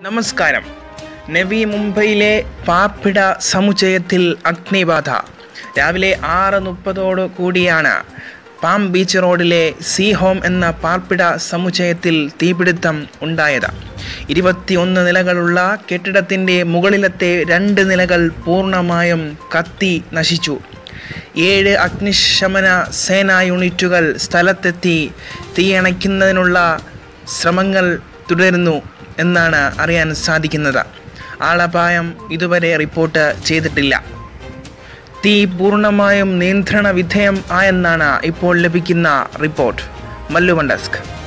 നമസ്കാരം നവി മുംബൈയിലെ പാർപ്പിട സമുച്ചയത്തിൽ അഗ്നിബാധ രാവിലെ ആറ് മുപ്പതോടു കൂടിയാണ് പാം ബീച്ച് റോഡിലെ സീ ഹോം എന്ന പാർപ്പിട സമുച്ചയത്തിൽ തീപിടുത്തം ഉണ്ടായത് ഇരുപത്തിയൊന്ന് നിലകളുള്ള കെട്ടിടത്തിൻ്റെ മുകളിലത്തെ രണ്ട് നിലകൾ പൂർണ്ണമായും കത്തി നശിച്ചു ഏഴ് അഗ്നിശമന സേനാ യൂണിറ്റുകൾ സ്ഥലത്തെത്തി തീയണയ്ക്കുന്നതിനുള്ള ശ്രമങ്ങൾ തുടരുന്നു എന്നാണ് അറിയാൻ സാധിക്കുന്നത് ആളപായം ഇതുവരെ റിപ്പോർട്ട് ചെയ്തിട്ടില്ല തീ പൂർണ്ണമായും നിയന്ത്രണ വിധേയം ആയെന്നാണ് ഇപ്പോൾ ലഭിക്കുന്ന റിപ്പോർട്ട് മല്ലുവൺ ഡെസ്ക്